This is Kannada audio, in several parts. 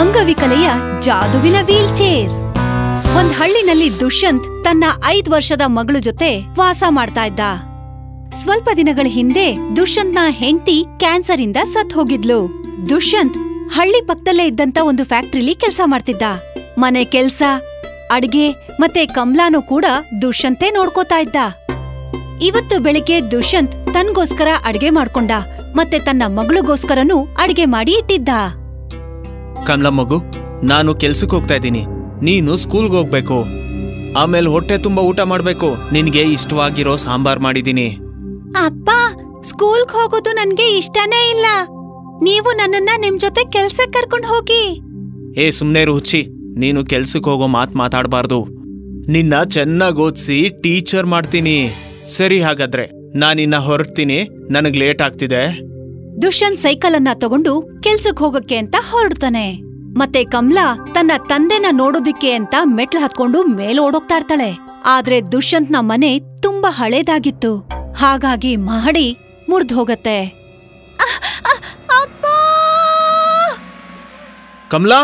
ಅಂಗವಿಕಲೆಯ ಜಾದುವಿನ ವೀಲ್ ಚೇರ್ ಒಂದ್ ಹಳ್ಳಿನಲ್ಲಿ ದುಷ್ಯಂತ್ ತನ್ನ ಐದ್ ವರ್ಷದ ಮಗಳು ಜೊತೆ ವಾಸ ಮಾಡ್ತಾ ಇದ್ದ ಸ್ವಲ್ಪ ದಿನಗಳ ಹಿಂದೆ ದುಷ್ಯಂತ್ನ ಹೆಂಡತಿ ಕ್ಯಾನ್ಸರ್ ಇಂದ ಸತ್ ಹೋಗಿದ್ಲು ದುಷ್ಯಂತ್ ಹಳ್ಳಿ ಪಕ್ಕದಲ್ಲೇ ಇದ್ದಂತ ಒಂದು ಫ್ಯಾಕ್ಟ್ರಿಲಿ ಕೆಲ್ಸ ಮಾಡ್ತಿದ್ದ ಮನೆ ಕೆಲ್ಸ ಅಡ್ಗೆ ಮತ್ತೆ ಕಮ್ಲಾನು ಕೂಡ ದುಷ್ಯಂತೆ ನೋಡ್ಕೋತಾ ಇದ್ದ ಇವತ್ತು ಬೆಳಿಗ್ಗೆ ದುಷ್ಯಂತ್ ತನ್ಗೋಸ್ಕರ ಅಡ್ಗೆ ಮಾಡ್ಕೊಂಡ ಮತ್ತೆ ತನ್ನ ಮಗಳಿಗೋಸ್ಕರನೂ ಅಡ್ಗೆ ಮಾಡಿ ಇಟ್ಟಿದ್ದ ಕಮಲ ಮಗು ನಾನು ಕೆಲ್ಸಕ್ಕೆ ಹೋಗ್ತಾ ಇದ್ದೀನಿ ನೀನು ಸ್ಕೂಲ್ಗೆ ಹೋಗ್ಬೇಕು ಆಮೇಲೆ ಹೊಟ್ಟೆ ತುಂಬಾ ಊಟ ಮಾಡ್ಬೇಕು ನಿನಗೆ ಇಷ್ಟವಾಗಿರೋ ಸಾಂಬಾರ್ ಮಾಡಿದ್ದೀನಿ ಅಪ್ಪ ಸ್ಕೂಲ್ಗ್ ಹೋಗೋದು ನನ್ಗೆ ಇಷ್ಟನೇ ಇಲ್ಲ ನೀವು ನನ್ನನ್ನ ನಿಮ್ ಜೊತೆ ಕೆಲ್ಸಕ್ ಕರ್ಕೊಂಡ್ ಹೋಗಿ ಏ ಸುಮ್ನೆ ಹುಚ್ಚಿ ನೀನು ಕೆಲ್ಸಕ್ಕೆ ಹೋಗೋ ಮಾತ್ ಮಾತಾಡಬಾರ್ದು ನಿನ್ನ ಚೆನ್ನಾಗಿ ಓದಿಸಿ ಟೀಚರ್ ಮಾಡ್ತೀನಿ ಸರಿ ಹಾಗಾದ್ರೆ ನಾನಿನ್ನ ಹೊರಡ್ತೀನಿ ನನಗ್ ಲೇಟ್ ಆಗ್ತಿದೆ ದುಷ್ಯಂತ್ ಸೈಕಲ್ ಅನ್ನ ತಗೊಂಡು ಕೆಲ್ಸಕ್ ಹೋಗಕ್ಕೆ ಅಂತ ಹೊರಡ್ತಾನೆ ಮತ್ತೆ ಕಮಲಾ ತನ್ನ ತಂದೆನ ನೋಡೋದಿಕ್ಕೆ ಅಂತ ಮೆಟ್ಲು ಹತ್ಕೊಂಡು ಮೇಲ್ ಓಡೋಗ್ತಾ ಇರ್ತಾಳೆ ಆದ್ರೆ ದುಷ್ಯಂತ್ನ ಮನೆ ತುಂಬಾ ಹಳೇದಾಗಿತ್ತು ಹಾಗಾಗಿ ಮಹಡಿ ಮುರ್ದ್ ಹೋಗತ್ತೆ ಕಮಲಾ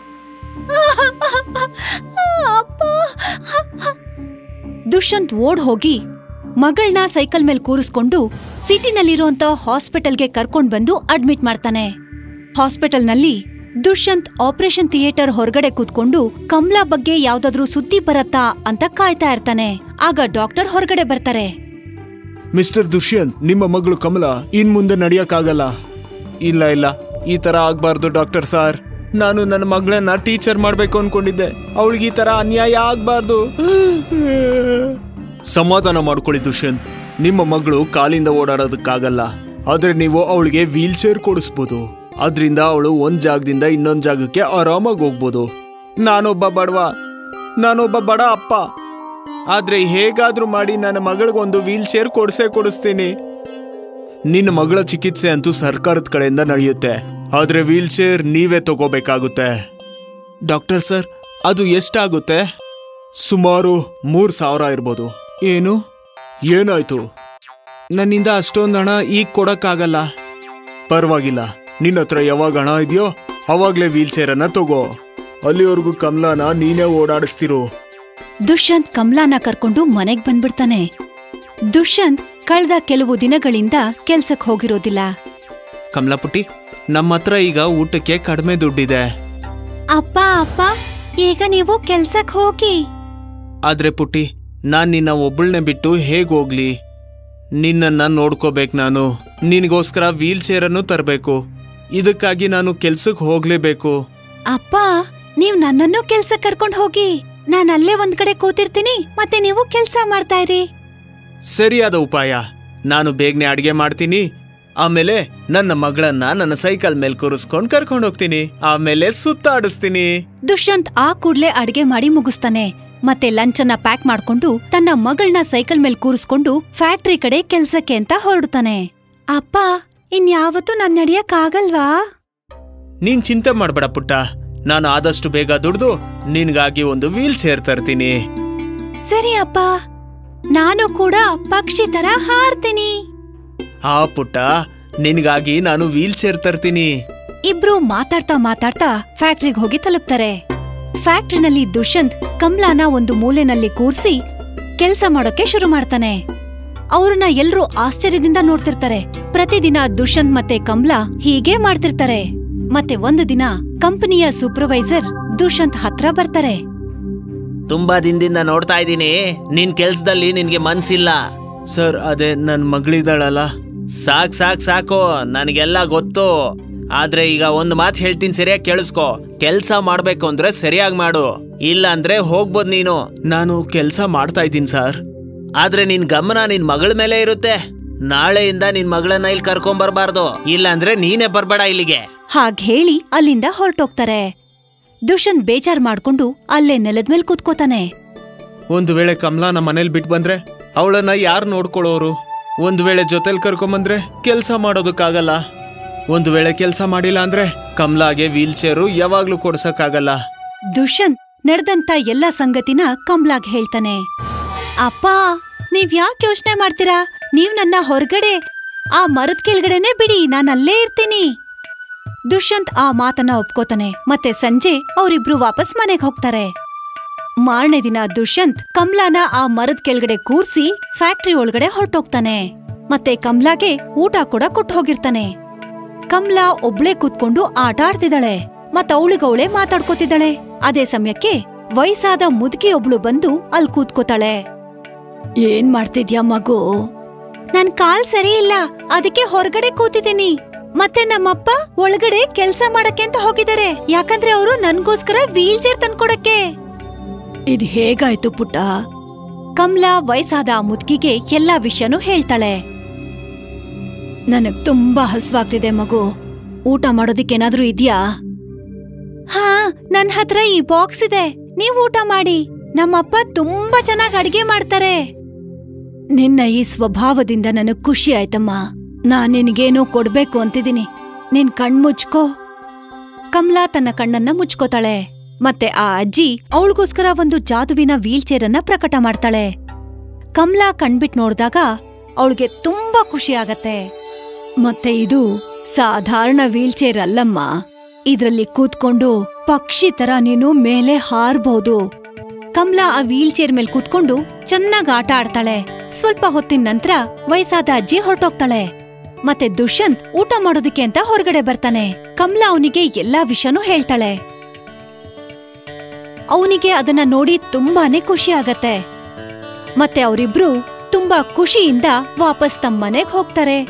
ದುಷ್ಯಂತ್ ಓಡ್ ಹೋಗಿ ಮಗಳನ್ನ ಸೈಕಲ್ ಮೇಲ್ ಕೂರಿಸ್ಕೊಂಡು ಸಿಟಿನಲ್ಲಿರುವಂತ ಹಾಸ್ಪಿಟಲ್ಗೆ ಕರ್ಕೊಂಡ್ ಬಂದು ಅಡ್ಮಿಟ್ ಮಾಡ್ತಾನೆ ಹಾಸ್ಪಿಟಲ್ನಲ್ಲಿ ದುಷ್ಯಂತ್ ಆಪರೇಷನ್ ಥಿಯೇಟರ್ ಹೊರಗಡೆ ಕೂತ್ಕೊಂಡು ಕಮಲಾ ಬಗ್ಗೆ ಯಾವ್ದಾದ್ರೂ ಸುದ್ದಿ ಬರತ್ತಾ ಅಂತ ಕಾಯ್ತಾ ಇರ್ತಾನೆ ಆಗ ಡಾಕ್ಟರ್ ಹೊರಗಡೆ ಬರ್ತಾರೆ ಮಿಸ್ಟರ್ ದುಷ್ಯಂತ್ ನಿಮ್ಮ ಮಗಳು ಕಮಲ ಇನ್ ಮುಂದೆ ನಡೆಯಕ್ಕಾಗಲ್ಲ ಇಲ್ಲ ಇಲ್ಲ ಈ ತರ ಆಗ್ಬಾರ್ದು ಡಾಕ್ಟರ್ ಸಾರ್ ನಾನು ನನ್ನ ಮಗಳನ್ನ ಟೀಚರ್ ಮಾಡ್ಬೇಕು ಅನ್ಕೊಂಡಿದ್ದೆ ಅವಳಿಗೆ ಈ ತರ ಅನ್ಯಾಯ ಆಗ್ಬಾರ್ದು ಸಮಾಧಾನ ಮಾಡ್ಕೊಳ್ಳಿ ದುಷ್ಯಂತ್ ನಿಮ್ಮ ಮಗಳು ಕಾಲಿಂದ ಓಡಾಡೋದಕ್ಕಾಗಲ್ಲ ಆದ್ರೆ ನೀವು ಅವಳಿಗೆ ವೀಲ್ ಚೇರ್ ಕೊಡಿಸ್ಬೋದು ಅದರಿಂದ ಅವಳು ಒಂದ್ ಜಾಗದಿಂದ ಇನ್ನೊಂದ್ ಜಾಗಕ್ಕೆ ಆರಾಮಾಗಿ ಹೋಗ್ಬೋದು ನಾನೊಬ್ಬ ಬಡವ ನಾನೊಬ್ಬ ಬಡ ಅಪ್ಪ ಆದ್ರೆ ಹೇಗಾದ್ರೂ ಮಾಡಿ ನನ್ನ ಮಗಳಿಗೊಂದು ವೀಲ್ ಚೇರ್ ಕೊಡ್ಸೇ ಕೊಡಿಸ್ತೀನಿ ನಿನ್ನ ಮಗಳ ಚಿಕಿತ್ಸೆ ಅಂತೂ ಸರ್ಕಾರದ ಕಡೆಯಿಂದ ನಡೆಯುತ್ತೆ ಆದ್ರೆ ವೀಲ್ ಚೇರ್ ನೀವೇ ತಗೋಬೇಕಾಗುತ್ತೆ ಡಾಕ್ಟರ್ ಸರ್ ಅದು ಎಷ್ಟಾಗುತ್ತೆ ಸುಮಾರು ಮೂರ್ ಸಾವಿರ ಇರ್ಬೋದು ಏನು ಏನಾಯ್ತು ನನ್ನಿಂದ ಅಷ್ಟೊಂದು ಹಣ ಈಗ ಕೊಡಕ್ಕಾಗಲ್ಲ ಪರವಾಗಿಲ್ಲ ನಿನ್ನ ಹತ್ರ ಯಾವಾಗ ಹಣ ಇದೆಯೋ ಅವಾಗ್ಲೇ ವೀಲ್ ಚೇರನ್ನ ತಗೋ ಅಲ್ಲಿವರೆಗೂ ಕಮಲಾನ ನೀನೇ ಓಡಾಡಿಸ್ತಿರು ದುಷ್ಯಂತ್ ಕಮಲಾನ ಕರ್ಕೊಂಡು ಮನೆಗ್ ಬಂದ್ಬಿಡ್ತಾನೆ ದುಷ್ಯಂತ್ ಕಳೆದ ಕೆಲವು ದಿನಗಳಿಂದ ಕೆಲ್ಸಕ್ ಹೋಗಿರೋದಿಲ್ಲ ಕಮಲಾಪುಟ್ಟಿ ನಮ್ಮ ಹತ್ರ ಈಗ ಊಟಕ್ಕೆ ಕಡಿಮೆ ದುಡ್ಡಿದೆ ಅಪ್ಪ ಅಪ್ಪ ಈಗ ನೀವು ಕೆಲ್ಸಕ್ ಹೋಗಿ ಆದ್ರೆ ಪುಟ್ಟಿ ನಾನ್ ನಿನ್ನ ಒಬ್ಬಳನ್ನೇ ಬಿಟ್ಟು ಹೇಗ್ ಹೋಗ್ಲಿ ನಿನ್ನನ್ನ ನೋಡ್ಕೋಬೇಕು ನಾನು ನಿನಗೋಸ್ಕರ ವೀಲ್ ಚೇರನ್ನು ತರಬೇಕು ಇದಕ್ಕಾಗಿ ನಾನು ಕೆಲ್ಸಕ್ಕೆ ಹೋಗ್ಲೇಬೇಕು ಅಪ್ಪ ನೀವ್ ನನ್ನನ್ನು ಕೆಲ್ಸಕ್ ಕರ್ಕೊಂಡ್ ಹೋಗಿ ನಾನ್ ಅಲ್ಲೇ ಒಂದ್ ಕಡೆ ಕೂತಿರ್ತೀನಿ ಮತ್ತೆ ನೀವು ಕೆಲ್ಸ ಮಾಡ್ತಾ ಇರಿ ಸರಿಯಾದ ಉಪಾಯ ನಾನು ಬೇಗನೆ ಅಡಿಗೆ ಮಾಡ್ತೀನಿ ಆಮೇಲೆ ನನ್ನ ಮಗಳನ್ನ ನನ್ನ ಸೈಕಲ್ ಮೇಲೆ ಕೂರಿಸ್ಕೊಂಡು ಕರ್ಕೊಂಡು ಹೋಗ್ತೀನಿ ಆಮೇಲೆ ಸುತ್ತಾಡಿಸ್ತೀನಿ ದುಷ್ಯಂತ್ ಆ ಕೂಡ್ಲೆ ಅಡ್ಗೆ ಮಾಡಿ ಮುಗಿಸ್ತಾನೆ ಮತ್ತೆ ಲಂಚನ್ನ ಪ್ಯಾಕ್ ಮಾಡ್ಕೊಂಡು ತನ್ನ ಮಗಳನ್ನ ಸೈಕಲ್ ಮೇಲ್ ಕೂರಿಸ್ಕೊಂಡು ಫ್ಯಾಕ್ಟ್ರಿ ಕಡೆ ಕೆಲ್ಸಕ್ಕೆ ಅಂತ ಹೊರಡ್ತಾನೆ ಅಪ್ಪ ಇನ್ಯಾವತ್ತೂ ನನ್ ನಡಿಯಕ್ ಆಗಲ್ವಾ ನೀನ್ ಚಿಂತೆ ಮಾಡ್ಬೇಡ ಪುಟ್ಟ ನಾನು ಆದಷ್ಟು ಬೇಗ ದುಡ್ದು ನಿನ್ಗಾಗಿ ಒಂದು ವೀಲ್ ಚೇರ್ ತರ್ತೀನಿ ಸರಿ ಅಪ್ಪ ನಾನು ಕೂಡ ಪಕ್ಷಿ ತರ ಹಾರ್ತೀನಿ ಆ ಪುಟ್ಟ ನಿನ್ಗಾಗಿ ನಾನು ವೀಲ್ ಚೇರ್ ತರ್ತೀನಿ ಇಬ್ರು ಮಾತಾಡ್ತಾ ಮಾತಾಡ್ತಾ ಫ್ಯಾಕ್ಟ್ರಿಗೆ ಹೋಗಿ ತಲುಪ್ತಾರೆ ಫ್ಯಾಕ್ಟ್ರಿನಲ್ಲಿ ದುಷ್ಯಂತ್ ಕಮ್ಲಾನ ಒಂದು ಮೂಲೆನಲ್ಲಿ ಕೂರ್ಸಿ ಕೆಲ್ಸ ಮಾಡೋಕೆ ಶುರು ಮಾಡ್ತಾನೆ ಅವ್ರನ್ನ ಎಲ್ರೂ ಆಶ್ಚರ್ಯದಿಂದ ನೋಡ್ತಿರ್ತಾರೆ ಪ್ರತಿದಿನ ದುಷ್ಯಂತ್ ಮತ್ತೆ ಕಮ್ಲಾ ಹೀಗೆ ಮಾಡ್ತಿರ್ತಾರೆ ಮತ್ತೆ ಒಂದು ದಿನ ಕಂಪನಿಯ ಸೂಪರ್ವೈಸರ್ ದುಷ್ಯಂತ್ ಹತ್ರ ಬರ್ತಾರೆ ತುಂಬಾ ದಿನದಿಂದ ನೋಡ್ತಾ ಇದ್ದೀನಿ ನಿನ್ ಕೆಲ್ಸದಲ್ಲಿ ನಿನ್ಗೆ ಮನ್ಸಿಲ್ಲ ಸರ್ ಅದೇ ನನ್ ಮಗಳಿದಾಳಲ್ಲ ಸಾಕ್ ಸಾಕ್ ಸಾಕು ನನಗೆಲ್ಲ ಗೊತ್ತು ಆದ್ರೆ ಈಗ ಒಂದ್ ಮಾತು ಹೇಳ್ತೀನಿ ಸರಿಯಾಗಿ ಕೇಳಿಸ್ಕೊ ಕೆಲ್ಸ ಮಾಡ್ಬೇಕು ಅಂದ್ರೆ ಸರಿಯಾಗಿ ಮಾಡು ಇಲ್ಲ ಅಂದ್ರೆ ಹೋಗ್ಬೋದು ನೀನು ನಾನು ಕೆಲ್ಸ ಮಾಡ್ತಾ ಇದ್ದೀನಿ ಸರ್ ಆದ್ರೆ ನಿನ್ ಗಮನ ನಿನ್ ಮಗಳ ಮೇಲೆ ಇರುತ್ತೆ ನಾಳೆಯಿಂದ ನಿನ್ ಮಗಳನ್ನ ಇಲ್ಲಿ ಕರ್ಕೊಂಡ್ ಬರ್ಬಾರ್ದು ಇಲ್ಲ ಅಂದ್ರೆ ನೀನೇ ಬರ್ಬೇಡ ಇಲ್ಲಿಗೆ ಹಾಗ್ ಹೇಳಿ ಅಲ್ಲಿಂದ ಹೊರಟೋಗ್ತಾರೆ ದುಷ್ಯಂತ್ ಬೇಜಾರ್ ಮಾಡ್ಕೊಂಡು ಅಲ್ಲೇ ನೆಲದ್ಮೇಲ್ ಕೂತ್ಕೋತಾನೆ ಒಂದು ವೇಳೆ ಕಮಲಾ ನಮ್ಮ ಮನೇಲಿ ಬಿಟ್ಟು ಬಂದ್ರೆ ಅವಳನ್ನ ಯಾರು ನೋಡ್ಕೊಳ್ಳೋರು ಒಂದು ವೇಳೆ ಜೊತೆಲಿ ಕರ್ಕೊಂಬಂದ್ರೆ ಕೆಲಸ ಮಾಡೋದಕ್ಕಾಗಲ್ಲ ಒಂದು ವೇಳೆ ಕೆಲಸ ಮಾಡಿಲ್ಲ ಅಂದ್ರೆ ಕಮಲಾಗೆ ವೀಲ್ ಚೇರು ಯಾವಾಗ್ಲೂ ಕೊಡ್ಸಕ್ಕಾಗಲ್ಲ ದುಷ್ಯಂತ್ ನಡೆದಂತ ಎಲ್ಲ ಸಂಗತಿನ ಕಮ್ಲಾಗ್ ಹೇಳ್ತಾನೆ ಅಪ್ಪ ನೀವ್ ಯಾಕೆ ಯೋಚನೆ ಮಾಡ್ತೀರಾ ನೀವ್ ನನ್ನ ಹೊರಗಡೆ ಆ ಮರದ ಕೆಳಗಡೆನೆ ಬಿಡಿ ನಾನ್ ಅಲ್ಲೇ ಇರ್ತೀನಿ ದುಷ್ಯಂತ್ ಆ ಮಾತನ್ನ ಒಪ್ಕೋತಾನೆ ಮತ್ತೆ ಸಂಜೆ ಅವರಿಬ್ರು ವಾಪಸ್ ಮನೆಗ್ ಹೋಗ್ತಾರೆ ಮಾರನೇ ದಿನ ದುಷ್ಯಂತ್ ಕಮ್ಲಾನ ಆ ಮರದ ಕೆಳಗಡೆ ಕೂರ್ಸಿ ಫ್ಯಾಕ್ಟ್ರಿ ಒಳಗಡೆ ಹೊರಟೋಗ್ತಾನೆ ಮತ್ತೆ ಕಮ್ಲಾಗೆ ಊಟ ಕೂಡ ಕೊಟ್ಟು ಹೋಗಿರ್ತಾನೆ ಕಮ್ಲಾ ಒಬ್ಳೇ ಕೂತ್ಕೊಂಡು ಆಟ ಆಡ್ತಿದ್ದಾಳೆ ಮತ್ ಅವಳಿಗವಳೆ ಮಾತಾಡ್ಕೋತಿದ್ದಾಳೆ ಅದೇ ಸಮಯಕ್ಕೆ ವಯಸ್ಸಾದ ಮುದುಕಿ ಒಬ್ಳು ಬಂದು ಅಲ್ ಕೂತ್ಕೋತಾಳೆ ಏನ್ ಮಾಡ್ತಿದ್ಯಾ ಮಗು ನನ್ ಕಾಲ್ ಸರಿ ಇಲ್ಲ ಅದಕ್ಕೆ ಹೊರಗಡೆ ಕೂತಿದ್ದೀನಿ ಮತ್ತೆ ನಮ್ಮಪ್ಪ ಒಳಗಡೆ ಕೆಲ್ಸ ಮಾಡಕ್ಕೆ ಅಂತ ಹೋಗಿದ್ದಾರೆ ಯಾಕಂದ್ರೆ ಅವರು ನನ್ಗೋಸ್ಕರ ವೀಲ್ ಚೇರ್ ತಂದ್ಕೊಡಕ್ಕೆ ಇದ್ ಹೇಗಾಯ್ತು ಪುಟ್ಟ ಕಮಲಾ ವಯಸ್ಸಾದ ಆ ಮುದ್ಕಿಗೆ ಎಲ್ಲಾ ವಿಷಯನೂ ಹೇಳ್ತಾಳೆ ನನಗ್ ತುಂಬಾ ಹಸ್ವಾಗ್ತಿದೆ ಮಗು ಊಟ ಮಾಡೋದಿಕ್ಕೇನಾದ್ರೂ ಇದ್ಯಾ ಹಾ ನನ್ ಹತ್ರ ಈ ಬಾಕ್ಸ್ ಇದೆ ನೀವ್ ಊಟ ಮಾಡಿ ನಮ್ಮಪ್ಪ ತುಂಬಾ ಚೆನ್ನಾಗ್ ಅಡಿಗೆ ಮಾಡ್ತಾರೆ ನಿನ್ನ ಈ ಸ್ವಭಾವದಿಂದ ನನಗ್ ಖುಷಿ ಆಯ್ತಮ್ಮ ನಾನ್ ನಿನ್ಗೇನೋ ಕೊಡ್ಬೇಕು ಅಂತಿದ್ದೀನಿ ನಿನ್ ಕಣ್ ಮುಚ್ಕೋ ಕಮಲಾ ತನ್ನ ಕಣ್ಣನ್ನ ಮುಚ್ಕೋತಾಳೆ ಮತ್ತೆ ಆ ಅಜ್ಜಿ ಅವಳಿಗೋಸ್ಕರ ಒಂದು ಜಾದುವಿನ ವೀಲ್ ಚೇರ್ ಅನ್ನ ಪ್ರಕಟ ಮಾಡ್ತಾಳೆ ಕಮಲಾ ಕಣ್ಬಿಟ್ ನೋಡ್ದಾಗ ಅವಳಿಗೆ ತುಂಬಾ ಖುಷಿ ಆಗತ್ತೆ ಮತ್ತೆ ಇದು ಸಾಧಾರಣ ವೀಲ್ ಚೇರ್ ಅಲ್ಲಮ್ಮ ಇದ್ರಲ್ಲಿ ಕೂತ್ಕೊಂಡು ಪಕ್ಷಿ ತರ ನೀನು ಮೇಲೆ ಹಾರ್ಬಹುದು ಕಮಲಾ ಆ ವೀಲ್ ಚೇರ್ ಮೇಲೆ ಕೂತ್ಕೊಂಡು ಚೆನ್ನಾಗ್ ಆಟ ಆಡ್ತಾಳೆ ಸ್ವಲ್ಪ ಹೊತ್ತಿನ ನಂತರ ವಯಸ್ಸಾದ ಅಜ್ಜಿ ಹೊರಟೋಗ್ತಾಳೆ ಮತ್ತೆ ದುಷ್ಯಂತ್ ಊಟ ಮಾಡೋದಕ್ಕೆ ಅಂತ ಹೊರಗಡೆ ಬರ್ತಾನೆ ಕಮಲಾ ಅವನಿಗೆ ಎಲ್ಲಾ ವಿಷಯನೂ ಹೇಳ್ತಾಳೆ ಅವನಿಗೆ ಅದನ್ನ ನೋಡಿ ತುಂಬಾನೇ ಖುಷಿ ಆಗತ್ತೆ ಮತ್ತೆ ಅವರಿಬ್ರು ತುಂಬಾ ಖುಷಿಯಿಂದ ವಾಪಸ್ ತಮ್ಮ ಮನೆಗ್ ಹೋಗ್ತಾರೆ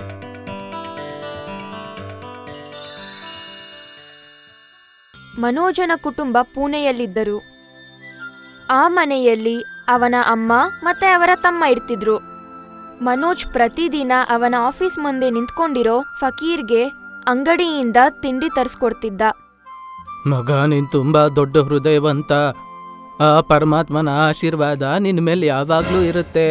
ಮನೋಜನ ಕುಟುಂಬ ಪುಣೆಯಲ್ಲಿದ್ದರು ಆ ಮನೆಯಲ್ಲಿ ಅವನ ಅಮ್ಮ ಮತ್ತೆ ಅವರ ತಮ್ಮ ಇರ್ತಿದ್ರು ಮನೋಜ್ ಪ್ರತಿದಿನ ಅವನ ಆಫೀಸ್ ಮುಂದೆ ನಿಂತ್ಕೊಂಡಿರೋ ಫಕೀರ್ಗೆ ಅಂಗಡಿಯಿಂದ ತಿಂಡಿ ತರಿಸ್ಕೊಡ್ತಿದ್ದ ಮಗ ನೀನ್ ತುಂಬಾ ದೊಡ್ಡ ಹೃದಯವಂತ ಆ ಪರಮಾತ್ಮನ ಆಶೀರ್ವಾದ ನಿನ್ ಮೇಲೆ ಯಾವಾಗ್ಲೂ ಇರುತ್ತೆ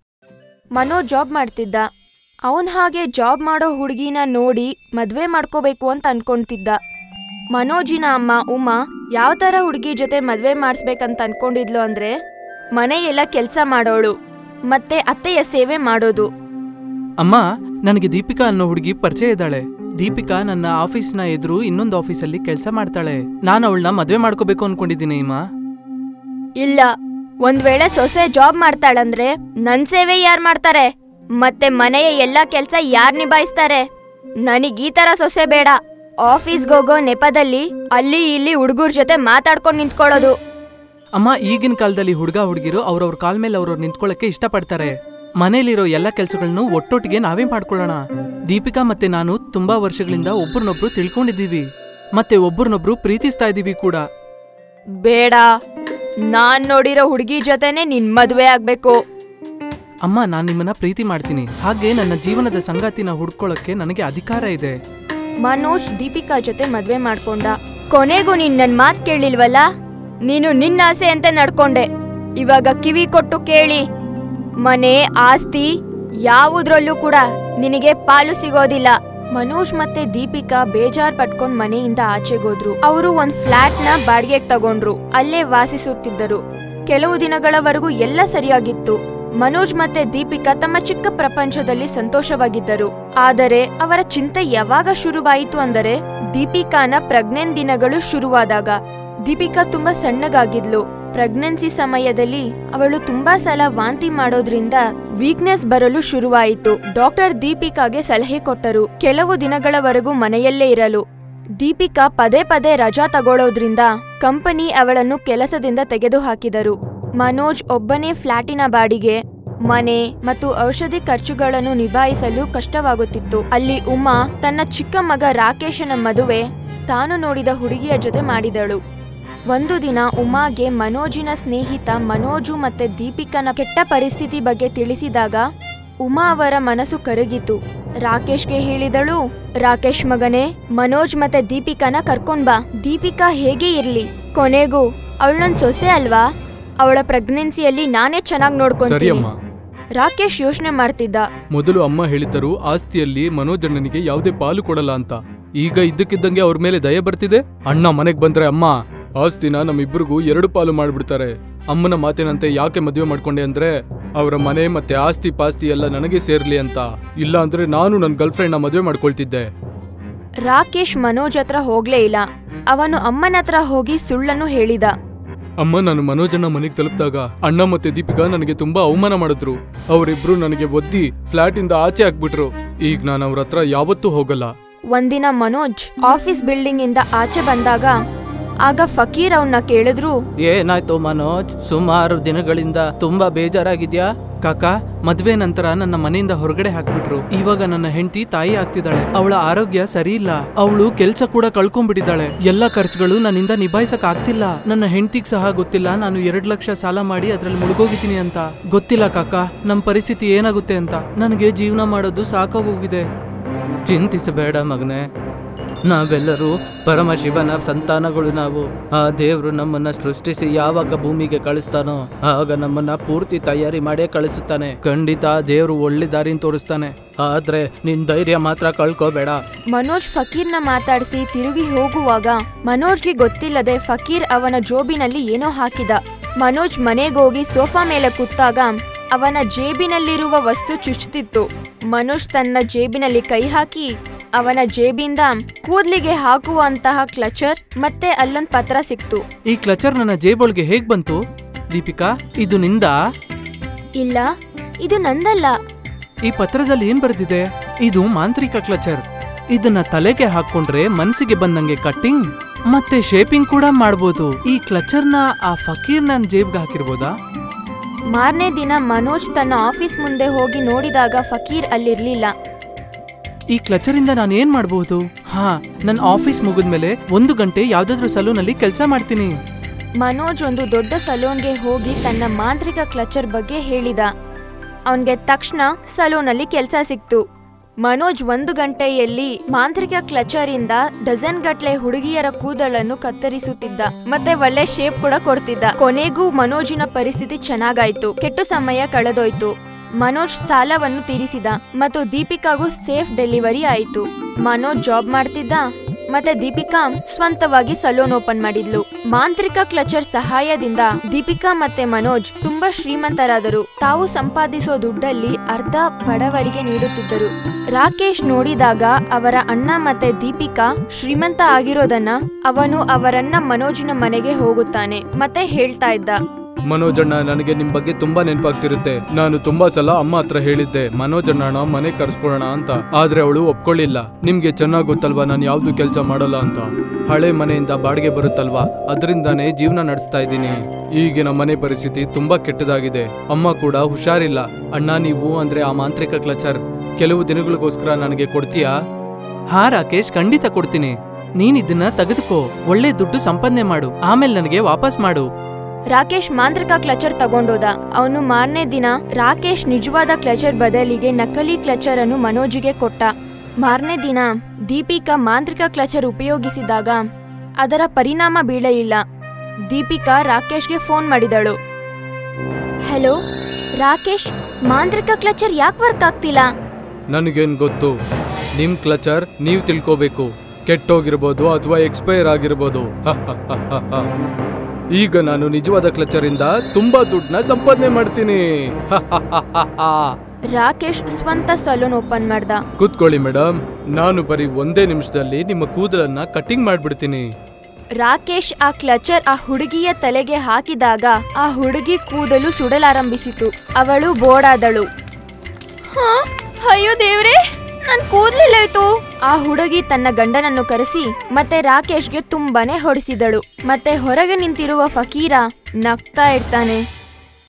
ಮನೋಜ್ ಜಾಬ್ ಮಾಡ್ತಿದ್ದ ಅವನ್ ಹಾಗೆ ಜಾಬ್ ಮಾಡೋ ಹುಡುಗಿನ ನೋಡಿ ಮದ್ವೆ ಮಾಡ್ಕೋಬೇಕು ಅಂತ ಅನ್ಕೊಂತಿದ್ದ ಮನೋಜಿನ ಅಮ್ಮ ಉಮಾ ಯಾವ ಥರ ಹುಡುಗಿ ಜೊತೆ ಮದ್ವೆ ಮಾಡಿಸ್ಬೇಕಂತ ಅನ್ಕೊಂಡಿದ್ಲು ಅಂದ್ರೆ ಮನೆಯೆಲ್ಲ ಕೆಲಸ ಮಾಡೋಳು ಮತ್ತೆ ಅತ್ತೆಯ ಸೇವೆ ಮಾಡೋದು ಅಮ್ಮ ನನಗೆ ದೀಪಿಕಾ ಅನ್ನೋ ಹುಡುಗಿ ಪರಿಚಯ ಇದ್ದಾಳೆ ದೀಪಿಕಾ ನನ್ನ ಆಫೀಸ್ನ ಎದುರು ಇನ್ನೊಂದು ಆಫೀಸಲ್ಲಿ ಕೆಲಸ ಮಾಡ್ತಾಳೆ ನಾನು ಅವಳನ್ನ ಮದ್ವೆ ಮಾಡ್ಕೋಬೇಕು ಅನ್ಕೊಂಡಿದ್ದೀನಿ ಅಮ್ಮ ಇಲ್ಲ ಒಂದ್ ವೇಳೆ ಸೊಸೆ ಜಾಬ್ ಮಾಡ್ತಾಳಂದ್ರೆ ನನ್ ಸೇವೆ ಯಾರ್ ಮಾಡ್ತಾರೆ ಮತ್ತೆ ಮನೆಯ ಎಲ್ಲಾ ಕೆಲ್ಸ ಯಾರ್ ನಿಭಾಯಿಸ್ತಾರೆ ನನಗ್ ಈ ತರ ಸೊಸೆ ಬೇಡ ಆಫೀಸ್ಗೆ ಹೋಗೋ ನೆಪದಲ್ಲಿ ಅಲ್ಲಿ ಇಲ್ಲಿ ಹುಡುಗರ ಜೊತೆ ಮಾತಾಡ್ಕೊಂಡು ನಿಂತ್ಕೊಳ್ಳೋದು ಅಮ್ಮ ಈಗಿನ ಕಾಲದಲ್ಲಿ ಹುಡುಗ ಹುಡುಗಿರು ಅವ್ರವ್ರ ಕಾಲ್ ಮೇಲೆ ಅವ್ರವ್ರು ನಿಂತ್ಕೊಳ್ಳಕ್ಕೆ ಇಷ್ಟಪಡ್ತಾರೆ ಮನೇಲಿರೋ ಎಲ್ಲ ಕೆಲಸಗಳನ್ನು ಒಟ್ಟೊಟ್ಟಿಗೆ ನಾವೇ ಮಾಡ್ಕೊಳ್ಳೋಣ ದೀಪಿಕಾ ಮತ್ತೆ ನಾನು ತುಂಬಾ ವರ್ಷಗಳಿಂದ ಒಬ್ರನ್ನೊಬ್ರು ತಿಳ್ಕೊಂಡಿದ್ದೀವಿ ಮತ್ತೆ ಒಬ್ರನ್ನೊಬ್ರು ಪ್ರೀತಿಸ್ತಾ ಇದೀವಿ ಕೂಡ ಬೇಡ ನಾನ್ ನೋಡಿರೋ ಹುಡುಗಿ ಜೊತೆನೆ ನಿನ್ ಮದ್ವೆ ಆಗ್ಬೇಕು ಅಮ್ಮ ನಾನು ನಿಮ್ಮನ್ನ ಪ್ರೀತಿ ಮಾಡ್ತೀನಿ ಹಾಗೆ ನನ್ನ ಜೀವನದ ಸಂಗಾತಿನ ಹುಡ್ಕೊಳ್ಳೋಕೆ ನನಗೆ ಅಧಿಕಾರ ಇದೆ ಮನೋಜ್ ದೀಪಿಕಾ ಜೊತೆ ಮದ್ವೆ ಮಾಡ್ಕೊಂಡ ಕೊನೆಗೂ ನೀನ್ ನನ್ ಮಾತ್ ಕೇಳಿಲ್ವಲ್ಲ ನೀನು ನಿನ್ನ ಆಸೆ ಅಂತ ನಡ್ಕೊಂಡೆ ಇವಾಗ ಕಿವಿ ಕೊಟ್ಟು ಕೇಳಿ ಮನೆ ಆಸ್ತಿ ಯಾವುದ್ರಲ್ಲೂ ಕೂಡ ನಿನಗೆ ಪಾಲು ಸಿಗೋದಿಲ್ಲ ಮನೋಜ್ ಮತ್ತೆ ದೀಪಿಕಾ ಬೇಜಾರ್ ಪಟ್ಕೊಂಡ್ ಮನೆಯಿಂದ ಆಚೆಗೋದ್ರು ಅವರು ಒಂದ್ ಫ್ಲಾಟ್ ನ ಬಾಡಿಗೆಗೆ ತಗೊಂಡ್ರು ಅಲ್ಲೇ ವಾಸಿಸುತ್ತಿದ್ದರು ಕೆಲವು ದಿನಗಳವರೆಗೂ ಎಲ್ಲ ಸರಿಯಾಗಿತ್ತು ಮನೋಜ್ ಮತ್ತೆ ದೀಪಿಕಾ ತಮ್ಮ ಚಿಕ್ಕ ಪ್ರಪಂಚದಲ್ಲಿ ಸಂತೋಷವಾಗಿದ್ದರು ಆದರೆ ಅವರ ಚಿಂತೆ ಯಾವಾಗ ಶುರುವಾಯಿತು ಅಂದರೆ ದೀಪಿಕಾನ ಪ್ರೆಗ್ನೆಂಟ್ ದಿನಗಳು ಶುರುವಾದಾಗ ದೀಪಿಕಾ ತುಂಬಾ ಸಣ್ಣಗಾಗಿದ್ಲು ಪ್ರೆಗ್ನೆನ್ಸಿ ಸಮಯದಲ್ಲಿ ಅವಳು ತುಂಬಾ ಸಲ ವಾಂತಿ ಮಾಡೋದ್ರಿಂದ ವೀಕ್ನೆಸ್ ಬರಲು ಶುರುವಾಯಿತು ಡಾಕ್ಟರ್ ದೀಪಿಕಾಗೆ ಸಲಹೆ ಕೊಟ್ಟರು ಕೆಲವು ದಿನಗಳವರೆಗೂ ಮನೆಯಲ್ಲೇ ಇರಲು ದೀಪಿಕಾ ಪದೇ ಪದೇ ರಜಾ ತಗೊಳ್ಳೋದ್ರಿಂದ ಕಂಪನಿ ಅವಳನ್ನು ಕೆಲಸದಿಂದ ತೆಗೆದುಹಾಕಿದರು ಮನೋಜ್ ಒಬ್ಬನೇ ಫ್ಲಾಟಿನ ಬಾಡಿಗೆ ಮನೆ ಮತ್ತು ಔಷಧಿ ಖರ್ಚುಗಳನ್ನು ನಿಭಾಯಿಸಲು ಕಷ್ಟವಾಗುತ್ತಿತ್ತು ಅಲ್ಲಿ ಉಮಾ ತನ್ನ ಚಿಕ್ಕ ಮಗ ರಾಕೇಶನ ಮದುವೆ ತಾನು ನೋಡಿದ ಹುಡುಗಿಯ ಜೊತೆ ಮಾಡಿದಳು ಒಂದು ದಿನ ಉಮಾಗೆ ಮನೋಜಿನ ಸ್ನೇಹಿತ ಮನೋಜು ಮತ್ತೆ ದೀಪಿಕನ ಕೆಟ್ಟ ಪರಿಸ್ಥಿತಿ ಬಗ್ಗೆ ತಿಳಿಸಿದಾಗ ಉಮಾ ಅವರ ಮನಸ್ಸು ಕರಗಿತು ರಾಕೇಶ್ಗೆ ಹೇಳಿದಳು ರಾಕೇಶ್ ಮಗನೇ ಮನೋಜ್ ಮತ್ತೆ ದೀಪಿಕಾನ ಕರ್ಕೊಂಡ್ ಬಾ ದೀಪಿಕಾ ಹೇಗೆ ಇರ್ಲಿ ಕೊನೆಗೂ ಅವಳು ನನ್ ಸೊಸೆ ಅಲ್ವಾ ಅವಳ ಪ್ರೆಗ್ನೆನ್ಸಿಯಲ್ಲಿ ನಾನೇ ಚೆನ್ನಾಗಿ ಸರಿ ನೋಡ್ಕೊಂತೀನಿ ಅಮ್ಮ ರಾಕೇಶ್ ಯೋಚನೆ ಮಾಡ್ತಿದ್ದ ಮೊದಲು ಅಮ್ಮ ಹೇಳಿದ್ದರು ಆಸ್ತಿಯಲ್ಲಿ ಮನೋಜಣ್ಣನಿಗೆ ಯಾವುದೇ ಪಾಲು ಕೊಡಲ್ಲ ಅಂತ ಈಗ ಇದ್ದಕ್ಕಿದ್ದಂಗೆ ಅವ್ರ ಮೇಲೆ ದಯ ಬರ್ತಿದೆ ಅಣ್ಣ ಮನೆಗ್ ಬಂದ್ರೆ ಅಮ್ಮ ಆಸ್ತಿನ ನಮ್ಮಿಬ್ಬರಿಗೂ ಎರಡು ಪಾಲು ಮಾಡ್ಬಿಡ್ತಾರೆ ಅಮ್ಮನ ಮಾತಿನಂತೆ ಯಾಕೆ ಮದುವೆ ಮಾಡ್ಕೊಂಡೆ ಅಂದ್ರೆ ಅವರ ಮನೆ ಮತ್ತೆ ಆಸ್ತಿ ಪಾಸ್ತಿ ಎಲ್ಲ ನನಗೆ ಸೇರ್ಲಿ ಅಂತ ಇಲ್ಲ ಅಂದ್ರೆ ನಾನು ನನ್ನ ಗರ್ಲ್ ಫ್ರೆಂಡ್ನ ಮದುವೆ ಮಾಡ್ಕೊಳ್ತಿದ್ದೆ ರಾಕೇಶ್ ಮನೋಜ್ ಹತ್ರ ಹೋಗ್ಲೇ ಇಲ್ಲ ಅವನು ಅಮ್ಮನ ಹತ್ರ ಹೋಗಿ ಸುಳ್ಳನ್ನು ಹೇಳಿದ ಅಮ್ಮ ನಾನು ಮನೋಜಣ್ಣ ಮನೆಗೆ ತಲುಪಿದಾಗ ಅಣ್ಣ ಮತ್ತೆ ದೀಪಿಕಾ ನನಗೆ ತುಂಬಾ ಅವಮಾನ ಮಾಡಿದ್ರು ಅವರಿಬ್ರು ನನಗೆ ಒದ್ದಿ ಫ್ಲಾಟ್ ಇಂದ ಆಚೆ ಹಾಕ್ಬಿಟ್ರು ಈಗ ನಾನು ಅವ್ರ ಹತ್ರ ಯಾವತ್ತೂ ಹೋಗಲ್ಲ ಒಂದಿನ ಮನೋಜ್ ಆಫೀಸ್ ಬಿಲ್ಡಿಂಗ್ ಇಂದ ಆಚೆ ಬಂದಾಗ ಆಗ ಫಕೀರ್ ಅವನ್ನ ಕೇಳಿದ್ರು ಏನಾಯ್ತು ಮನೋಜ್ ಸುಮಾರು ದಿನಗಳಿಂದ ತುಂಬಾ ಬೇಜಾರಾಗಿದ್ಯಾ ಕಾಕ ಮದ್ವೆ ನಂತರ ನನ್ನ ಮನೆಯಿಂದ ಹೊರಗಡೆ ಹಾಕ್ಬಿಟ್ರು ಇವಾಗ ನನ್ನ ಹೆಂಡತಿ ತಾಯಿ ಆಗ್ತಿದ್ದಾಳೆ ಅವಳ ಆರೋಗ್ಯ ಸರಿ ಇಲ್ಲ ಅವಳು ಕೆಲ್ಸ ಕೂಡ ಕಳ್ಕೊಂಡ್ಬಿಟ್ಟಿದ್ದಾಳೆ ಎಲ್ಲ ಖರ್ಚುಗಳು ನನ್ನಿಂದ ನಿಭಾಯಿಸಕ್ ಆಗ್ತಿಲ್ಲ ನನ್ನ ಹೆಂಡತಿಗ್ ಸಹ ಗೊತ್ತಿಲ್ಲ ನಾನು ಎರಡ್ ಲಕ್ಷ ಸಾಲ ಮಾಡಿ ಅದ್ರಲ್ಲಿ ಮುಳುಗೋಗಿದ್ದೀನಿ ಅಂತ ಗೊತ್ತಿಲ್ಲ ಕಾಕ ನಮ್ ಪರಿಸ್ಥಿತಿ ಏನಾಗುತ್ತೆ ಅಂತ ನನಗೆ ಜೀವನ ಮಾಡೋದು ಸಾಕಾಗೋಗಿದೆ ಚಿಂತಿಸಬೇಡ ಮಗನೆ ನಾವೆಲ್ಲರೂ ಪರಮಶಿವನ ಸಂತಾನಗಳು ನಾವು ಆ ದೇವ್ರು ನಮ್ಮನ್ನ ಸೃಷ್ಟಿಸಿ ಯಾವಾಗ ಭೂಮಿಗೆ ಕಳಿಸ್ತಾನೋ ಆಗ ನಮ್ಮನ್ನ ಪೂರ್ತಿ ತಯಾರಿ ಮಾಡೇ ಕಳಿಸುತ್ತಾನೆ ಖಂಡಿತ ದೇವ್ರು ಒಳ್ಳೆ ದಾರಿನ ತೋರಿಸ್ತಾನೆ ಆದ್ರೆ ನಿನ್ ಧೈರ್ಯ ಮಾತ್ರ ಕಳ್ಕೋಬೇಡ ಮನೋಜ್ ಫಕೀರ್ನ ಮಾತಾಡಿಸಿ ತಿರುಗಿ ಹೋಗುವಾಗ ಮನೋಜ್ಗೆ ಗೊತ್ತಿಲ್ಲದೆ ಫಕೀರ್ ಅವನ ಜೋಬಿನಲ್ಲಿ ಏನೋ ಹಾಕಿದ ಮನೋಜ್ ಮನೆಗೋಗಿ ಸೋಫಾ ಮೇಲೆ ಕೂತಾಗ ಅವನ ಜೇಬಿನಲ್ಲಿರುವ ವಸ್ತು ಚುಚ್ಚುತ್ತಿತ್ತು ಮನೋಜ್ ತನ್ನ ಜೇಬಿನಲ್ಲಿ ಕೈ ಹಾಕಿ ಅವನ ಜೇಬಿಂದ ಕೂದ್ಲಿಗೆ ಹಾಕುವಂತಹ ಕ್ಲಚರ್ ಮತ್ತೆ ಅಲ್ಲೊಂದ್ ಪತ್ರ ಸಿಕ್ತು ಈ ಕ್ಲಚರ್ ನನ್ನ ಜೇಬೊಳಗೆ ಹೇಗ್ ಬಂತು ದೀಪಿಕಾ ಇದು ನಿಂದ ಇಲ್ಲ ಇದು ನಂದಲ್ಲ ಈ ಪತ್ರದಲ್ಲಿ ಏನ್ ಬರೆದಿದೆ ಇದು ಮಾಂತ್ರಿಕ ಕ್ಲಚರ್ ಇದನ್ನ ತಲೆಗೆ ಹಾಕೊಂಡ್ರೆ ಮನ್ಸಿಗೆ ಬಂದಂಗೆ ಕಟ್ಟಿಂಗ್ ಮತ್ತೆ ಶೇಪಿಂಗ್ ಕೂಡ ಮಾಡ್ಬೋದು ಈ ಕ್ಲಚರ್ನ ಆ ಫಕೀರ್ ನನ್ ಜೇಬ್ಗೆ ಹಾಕಿರ್ಬೋದಾ ಮಾರನೇ ದಿನ ಮನೋಜ್ ತನ್ನ ಆಫೀಸ್ ಮುಂದೆ ಹೋಗಿ ನೋಡಿದಾಗ ಫಕೀರ್ ಅಲ್ಲಿರ್ಲಿಲ್ಲ ಈ ಕ್ಲಚರ್ ಇಂದ ನಾನು ಏನ್ ಮಾಡಬಹುದು ಹಾ ನನ್ನ ಆಫೀಸ್ ಮುಗಿದ್ಮೇಲೆ ಒಂದು ಗಂಟೆ ಯಾವ್ದಾದ್ರು ಸಲೂನಲ್ಲಿ ಕೆಲಸ ಮಾಡ್ತೀನಿ ಮನೋಜ್ ಒಂದು ದೊಡ್ಡ ಸಲೂನ್ಗೆ ಹೋಗಿ ತನ್ನ ಮಾಂತ್ರಿಕ ಕ್ಲಚರ್ ಬಗ್ಗೆ ಹೇಳಿದ ಅವನ್ಗೆ ತಕ್ಷಣ ಸಲೂನಲ್ಲಿ ಕೆಲಸ ಸಿಕ್ತು ಮನೋಜ್ ಒಂದು ಗಂಟೆಯಲ್ಲಿ ಮಾಂತ್ರಿಕ ಕ್ಲಚರ್ ಇಂದ ಡಜನ್ ಗಟ್ಲೆ ಹುಡುಗಿಯರ ಕೂದಲನ್ನು ಕತ್ತರಿಸುತ್ತಿದ್ದ ಮತ್ತೆ ಒಳ್ಳೆ ಶೇಪ್ ಕೂಡ ಕೊಡ್ತಿದ್ದ ಕೊನೆಗೂ ಮನೋಜಿನ ಪರಿಸ್ಥಿತಿ ಚೆನ್ನಾಗಾಯ್ತು ಕೆಟ್ಟು ಸಮಯ ಕಳೆದೋಯ್ತು ಮನೋಜ್ ಸಾಲವನ್ನು ತೀರಿಸಿದ ಮತ್ತು ದೀಪಿಕಾಗೂ ಸೇಫ್ ಡೆಲಿವರಿ ಆಯಿತು ಮನೋಜ್ ಜಾಬ್ ಮಾಡ್ತಿದ್ದ ಮತ್ತೆ ದೀಪಿಕಾ ಸ್ವಂತವಾಗಿ ಸಲೂನ್ ಓಪನ್ ಮಾಡಿದ್ಲು ಮಾಂತ್ರಿಕ ಕ್ಲಚರ್ ಸಹಾಯದಿಂದ ದೀಪಿಕಾ ಮತ್ತೆ ಮನೋಜ್ ತುಂಬಾ ಶ್ರೀಮಂತರಾದರು ತಾವು ಸಂಪಾದಿಸೋ ದುಡ್ಡಲ್ಲಿ ಅರ್ಧ ಬಡವರಿಗೆ ನೀಡುತ್ತಿದ್ದರು ರಾಕೇಶ್ ನೋಡಿದಾಗ ಅವರ ಅಣ್ಣ ಮತ್ತೆ ದೀಪಿಕಾ ಶ್ರೀಮಂತ ಆಗಿರೋದನ್ನ ಅವನು ಅವರನ್ನ ಮನೋಜಿನ ಮನೆಗೆ ಹೋಗುತ್ತಾನೆ ಮತ್ತೆ ಹೇಳ್ತಾ ಇದ್ದ ಮನೋಜಣ್ಣ ನನಗೆ ನಿಮ್ ಬಗ್ಗೆ ತುಂಬಾ ನೆನಪಾಗ್ತಿರುತ್ತೆ ನಾನು ತುಂಬಾ ಸಲ ಅಮ್ಮ ಹತ್ರ ಹೇಳಿದ್ದೆ ಮನೋಜಣ್ಣನ ಮನೆ ಕರ್ಸ್ಕೊಳ್ಳೋಣ ಅಂತ ಆದ್ರೆ ಅವಳು ಒಪ್ಕೊಳ್ಳಿಲ್ಲ ನಿಮ್ಗೆ ಚೆನ್ನಾಗ್ ಗೊತ್ತಲ್ವಾ ನಾನು ಯಾವ್ದು ಕೆಲಸ ಮಾಡಲ್ಲ ಅಂತ ಹಳೆ ಮನೆಯಿಂದ ಬಾಡಿಗೆ ಬರುತ್ತಲ್ವಾ ಅದರಿಂದಾನೇ ಜೀವನ ನಡೆಸ್ತಾ ಇದ್ದೀನಿ ಈಗಿನ ಮನೆ ಪರಿಸ್ಥಿತಿ ತುಂಬಾ ಕೆಟ್ಟದಾಗಿದೆ ಅಮ್ಮ ಕೂಡ ಹುಷಾರಿಲ್ಲ ಅಣ್ಣ ನೀವು ಅಂದ್ರೆ ಆ ಮಾಂತ್ರಿಕ ಕ್ಲಚರ್ ಕೆಲವು ದಿನಗಳಿಗೋಸ್ಕರ ನನಗೆ ಕೊಡ್ತೀಯಾ ಹಾ ರಾಕೇಶ್ ಖಂಡಿತ ಕೊಡ್ತೀನಿ ನೀನ್ ಇದನ್ನ ತೆಗೆದುಕೋ ಒಳ್ಳೆ ದುಡ್ಡು ಸಂಪಾದನೆ ಮಾಡು ಆಮೇಲೆ ನನಗೆ ವಾಪಸ್ ಮಾಡು ರಾಕೇಶ್ ಮಾಂತ್ರಿಕ ಕ್ಲಚರ್ ತಗೊಂಡೋದ ಅವನು ಮಾರನೇ ದಿನ ರಾಕೇಶ್ ನಿಜವಾದ ಕ್ಲಚರ್ ಬದಲಿಗೆ ನಕಲಿ ಕ್ಲಚರ್ ಅನ್ನು ಮನೋಜಿಗೆ ಕೊಟ್ಟ ಮಾರನೇ ದಿನ ದೀಪಿಕಾ ಮಾಂತ್ರಿಕ ಕ್ಲಚರ್ ಉಪಯೋಗಿಸಿದಾಗ ಅದರ ಪರಿಣಾಮ ಬೀಳಲಿಲ್ಲ ದೀಪಿಕಾ ರಾಕೇಶ್ಗೆ ಫೋನ್ ಮಾಡಿದಳು ಹಲೋ ರಾಕೇಶ್ ಮಾಂತ್ರಿಕ ಕ್ಲಚರ್ ಯಾಕೆ ವರ್ಕ್ ಆಗ್ತಿಲ್ಲ ನನಗೇನ್ ಗೊತ್ತು ನಿಮ್ ಕ್ಲಚರ್ ನೀವ್ ತಿಳ್ಕೋಬೇಕು ಕೆಟ್ಟೋಗಿರ್ಬೋದು ಅಥವಾ ಎಕ್ಸ್ಪೈರ್ ಆಗಿರ್ಬೋದು ಈಗ ನಾನು ನಿಜವಾದ ಕ್ಲಚರ್ ಇಂದ ತುಂಬಾ ದುಡ್ಡನ್ನ ಸಂಪಾದನೆ ಮಾಡ್ತೀನಿ ರಾಕೇಶ್ ಸ್ವಂತ ಸಲೂನ್ ಓಪನ್ ಮಾಡ್ದ ಕೂತ್ಕೊಳ್ಳಿ ಮೇಡಮ್ ನಾನು ಬರೀ ಒಂದೇ ನಿಮಿಷದಲ್ಲಿ ನಿಮ್ಮ ಕೂದಲನ್ನ ಕಟಿಂಗ್ ಮಾಡ್ಬಿಡ್ತೀನಿ ರಾಕೇಶ್ ಆ ಕ್ಲಚರ್ ಆ ಹುಡುಗಿಯ ತಲೆಗೆ ಹಾಕಿದಾಗ ಆ ಹುಡುಗಿ ಕೂದಲು ಸುಡಲಾರಂಭಿಸಿತು ಅವಳು ಬೋಡಾದಳು ಹಾ? ಅಯ್ಯೋ ದೇವ್ರೆ ನನ್ ಕೂದ್ಲಿಲ್ಲಾಯ್ತು ಆ ಹುಡುಗಿ ತನ್ನ ಗಂಡನನ್ನು ಕರೆಸಿ ಮತ್ತೆ ರಾಕೇಶ್ಗೆ ತುಂಬಾನೇ ಹೊಡಿಸಿದಳು ಮತ್ತೆ ಹೊರಗೆ ನಿಂತಿರುವ ಫಕೀರ ನಗ್ತಾ ಇರ್ತಾನೆ